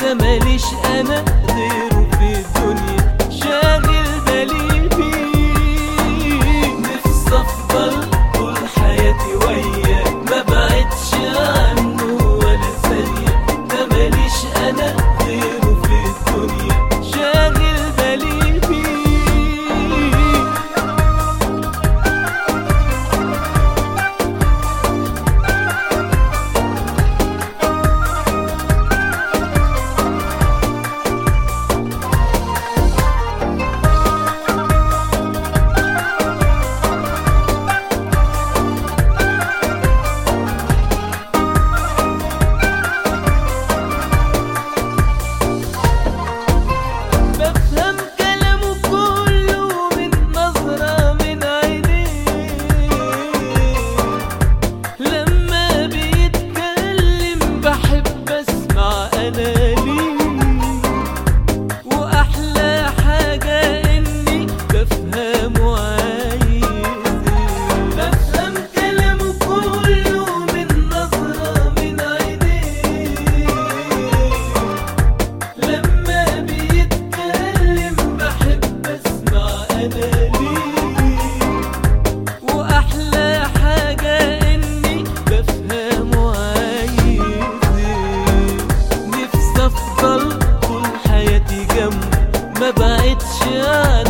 ده ماليش انا غيره في الدنيا شاغل بالي بيه نفسي افضل طول حياتي وياه ما بعدش عنه ولا ثانية ده ماليش انا غيره في الدنيا شاغل بالي بيه بفهم كلامه كله من نظرة من عينيه لما بيتكلم بحب اسمع انا ليه واحلى حاجة اني بفهمه عايز ايه بفهم كلامه كله من نظرة من عينيه لما بيتكلم بحب اسمع انا ليه واحلى حاجة اني بفهمه عايز ايه نفسي افضل طول حياتي جنبه ما بعدش عنه